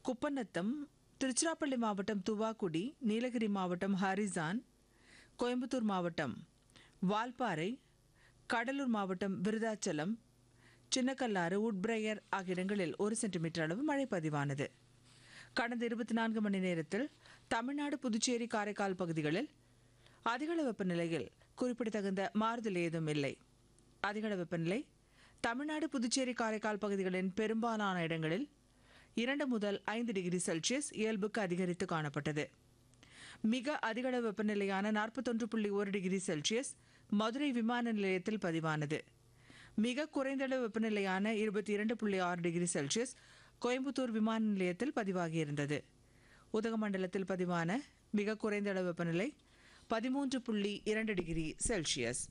குப்பநத்தம் திருச்சிராப்பள்ளி மாவட்டம் துவாக்குடி நீலகிரி மாவட்டம் ஹரிசான் கோயம்புத்தூர் மாவட்டம் வால்பாறை கடலூர் மாவட்டம் விருதாச்சலம் சின்னக்கல்லாறு உட்பிரையர் ஆகிய இடங்களில் ஒரு சென்டிமீட்டர் அளவு மழை பதிவானது கடந்த இருபத்தி நான்கு மணி நேரத்தில் தமிழ்நாடு புதுச்சேரி காரைக்கால் பகுதிகளில் அதிகள வெப்பநிலையில் குறிப்பிடத்தகுந்த மாறுதல் ஏதும் இல்லை அதிகள வெப்பநிலை தமிழ்நாடு புதுச்சேரி காரைக்கால் பகுதிகளின் பெரும்பாலான இடங்களில் இரண்டு முதல் ஐந்து டிகிரி செல்சியஸ் இயல்புக்கு அதிகரித்து காணப்பட்டது மிக அதிகள வெப்பநிலையான நாற்பத்தொன்று புள்ளி ஒரு டிகிரி செல்சியஸ் மதுரை விமான நிலையத்தில் பதிவானது மிக குறைந்த அளவு வெப்பநிலையான இருபத்தி இரண்டு புள்ளி ஆறு டிகிரி செல்சியஸ் கோயம்புத்தூர் விமான நிலையத்தில் பதிவாகியிருந்தது உதகமண்டலத்தில் பதிவான மிக குறைந்த அளவு வெப்பநிலை பதிமூன்று புள்ளி இரண்டு டிகிரி செல்சியஸ்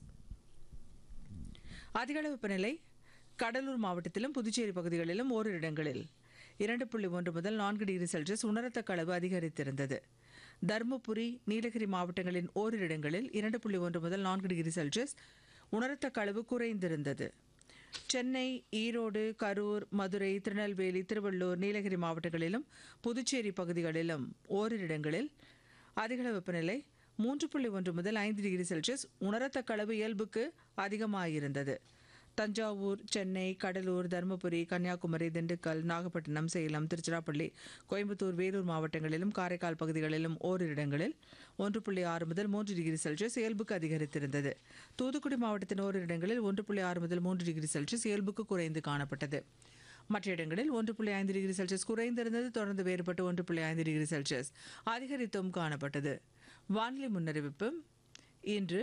அதிகளவு வெப்பநிலை கடலூர் மாவட்டத்திலும் புதுச்சேரி பகுதிகளிலும் ஓரிரு இடங்களில் இரண்டு புள்ளி ஒன்று முதல் நான்கு டிகிரி செல்சியஸ் உணரத்தக்க அளவு அதிகரித்திருந்தது தருமபுரி நீலகிரி மாவட்டங்களின் ஓரிரு இடங்களில் இரண்டு புள்ளி ஒன்று முதல் நான்கு டிகிரி செல்சியஸ் உணரத்தக்க அளவு குறைந்திருந்தது சென்னை ஈரோடு கரூர் மதுரை திருநெல்வேலி திருவள்ளூர் நீலகிரி மாவட்டங்களிலும் புதுச்சேரி பகுதிகளிலும் ஓரிரு இடங்களில் அதிகள வெப்பநிலை மூன்று புள்ளி ஒன்று முதல் ஐந்து டிகிரி செல்சியஸ் உணரத்தக்க அளவு இயல்புக்கு அதிகமாயிருந்தது தஞ்சாவூர் சென்னை கடலூர் தருமபுரி கன்னியாகுமரி திண்டுக்கல் நாகப்பட்டினம் சேலம் திருச்சிராப்பள்ளி கோயம்புத்தூர் வேலூர் மாவட்டங்களிலும் காரைக்கால் பகுதிகளிலும் ஓரிரு இடங்களில் ஒன்று புள்ளி ஆறு முதல் மூன்று டிகிரி செல்சியஸ் இயல்புக்கு அதிகரித்திருந்தது தூத்துக்குடி மாவட்டத்தின் ஓரிரு இடங்களில் ஒன்று புள்ளி ஆறு முதல் மூன்று டிகிரி செல்சியஸ் இயல்புக்கு குறைந்து காணப்பட்டது மற்ற இடங்களில் ஒன்று புள்ளி ஐந்து டிகிரி செல்சியஸ் குறைந்திருந்தது தொடர்ந்து வேறுபட்டு ஒன்று புள்ளி ஐந்து டிகிரி செல்சியஸ் அதிகரித்தும் காணப்பட்டது வானிலை முன்னறிவிப்பு இன்று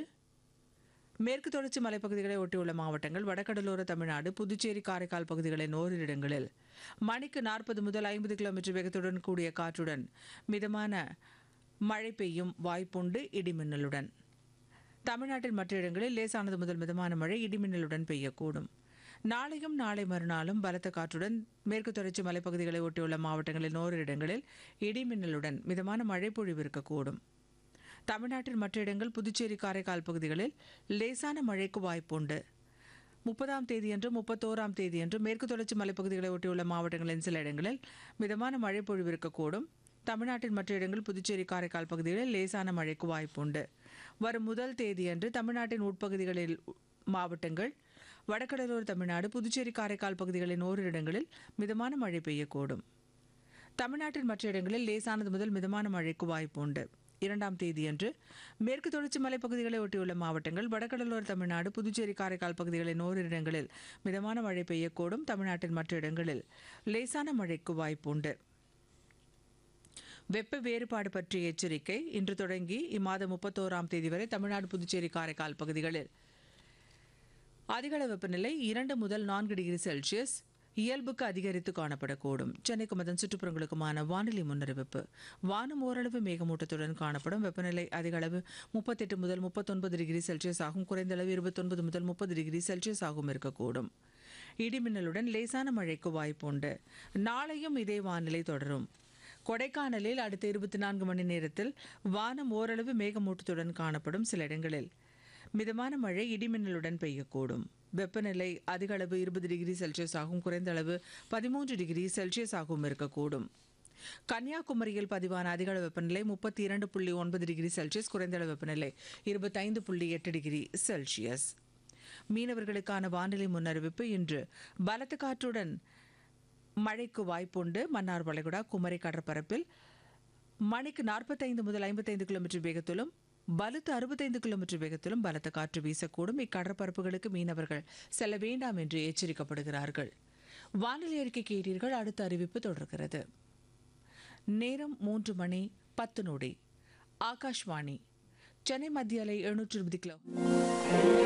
மேற்கு தொடர்ச்சி மலைப்பகுதிகளை ஒட்டியுள்ள மாவட்டங்கள் வடகடலோர தமிழ்நாடு புதுச்சேரி காரைக்கால் பகுதிகளின் ஓரிரு இடங்களில் மணிக்கு நாற்பது முதல் ஐம்பது கிலோமீட்டர் வேகத்துடன் கூடிய காற்றுடன் மிதமான மழை பெய்யும் வாய்ப்புண்டு இடிமின்னலுடன் தமிழ்நாட்டின் மற்ற இடங்களில் லேசானது முதல் மிதமான மழை இடிமின்னலுடன் பெய்யக்கூடும் நாளையும் நாளை மறுநாளும் பலத்த காற்றுடன் மேற்கு தொடர்ச்சி மலைப்பகுதிகளை ஒட்டியுள்ள மாவட்டங்களின் ஓரிரு இடங்களில் இடிமின்னலுடன் மிதமான மழை பொழிவு இருக்கக்கூடும் தமிழ்நாட்டின் மற்ற இடங்கள் புதுச்சேரி காரைக்கால் பகுதிகளில் லேசான மழைக்கு வாய்ப்புண்டு முப்பதாம் தேதியன்று முப்பத்தோராம் தேதியன்று மேற்கு தொடர்ச்சி மலைப்பகுதிகளை ஒட்டியுள்ள மாவட்டங்களின் சில இடங்களில் மிதமான மழை பொழிவு இருக்கக்கூடும் தமிழ்நாட்டின் மற்ற இடங்கள் புதுச்சேரி காரைக்கால் பகுதிகளில் லேசான மழைக்கு வாய்ப்புண்டு வரும் முதல் தேதியன்று தமிழ்நாட்டின் உட்பகுதிகளில் மாவட்டங்கள் வடகடலோர தமிழ்நாடு புதுச்சேரி காரைக்கால் பகுதிகளின் ஓரிரு இடங்களில் மிதமான மழை பெய்யக்கூடும் தமிழ்நாட்டின் மற்ற இடங்களில் லேசானது முதல் மிதமான மழைக்கு வாய்ப்புண்டு இரண்டாம் தேதியன்று மேற்கு தொடர்ச்சி மலைப்பகுதிகளை ஒட்டியுள்ள மாவட்டங்கள் வடகடலோர தமிழ்நாடு புதுச்சேரி காரைக்கால் பகுதிகளின் ஓரிரு இடங்களில் மிதமான மழை பெய்யக்கூடும் தமிழ்நாட்டின் மற்ற இடங்களில் லேசான மழைக்கு வாய்ப்புண்டு வெப்ப வேறுபாடு பற்றிய எச்சரிக்கை இன்று தொடங்கி இம்மாதம் முப்பத்தோராம் தேதி வரை தமிழ்நாடு புதுச்சேரி காரைக்கால் பகுதிகளில் அதிகள வெப்பநிலை இரண்டு முதல் நான்கு டிகிரி செல்சியஸ் இயல்புக்கு அதிகரித்து காணப்படக்கூடும் சென்னைக்கும் அதன் சுற்றுப்புறங்களுக்குமான வானிலை முன்னறிவிப்பு வானம் ஓரளவு மேகமூட்டத்துடன் காணப்படும் வெப்பநிலை அதிக அளவு முப்பத்தெட்டு முதல் முப்பத்தொன்பது டிகிரி செல்சியஸ் ஆகும் குறைந்த அளவு இருபத்தொன்பது முதல் முப்பது டிகிரி செல்சியஸ் ஆகும் இருக்கக்கூடும் இடிமின்னலுடன் லேசான மழைக்கு வாய்ப்புண்டு நாளையும் இதே வானிலை தொடரும் கொடைக்கானலில் அடுத்த இருபத்தி நான்கு மணி நேரத்தில் வானம் ஓரளவு மேகமூட்டத்துடன் காணப்படும் சில இடங்களில் மிதமான மழை இடிமின்னலுடன் பெய்யக்கூடும் வெப்பநிலை அதிக அளவு இருபது டிகிரி செல்சியஸ் ஆகும் குறைந்த அளவு பதிமூன்று டிகிரி செல்சியஸ் ஆகவும் இருக்கக்கூடும் கன்னியாகுமரியில் பதிவான அதிகளவு வெப்பநிலை முப்பத்தி இரண்டு புள்ளி ஒன்பது டிகிரி செல்சியஸ் குறைந்த அளவு வெப்பநிலை இருபத்தைந்து புள்ளி எட்டு டிகிரி செல்சியஸ் மீனவர்களுக்கான வானிலை முன்னறிவிப்பு இன்று பலத்த காற்றுடன் மழைக்கு வாய்ப்புண்டு மன்னார் வளைகுடா குமரி கடற்பரப்பில் மணிக்கு நாற்பத்தைந்து முதல் ஐம்பத்தைந்து கிலோமீட்டர் வேகத்திலும் பலத்த அறுபத்தைந்து கிலோமீட்டர் வேகத்திலும் பலத்த காற்று வீசக்கூடும் இக்கடற்பரப்புகளுக்கு மீனவர்கள் செல்ல வேண்டாம் என்று எச்சரிக்கப்படுகிறார்கள் வானிலை அறிக்கை கேட்டீர்கள் அடுத்த அறிவிப்பு தொடர்கிறது நேரம் மூன்று மணி பத்து நொடி ஆகாஷ்வாணி சென்னை மத்திய அலை எழுநூற்று இருபது கிலோ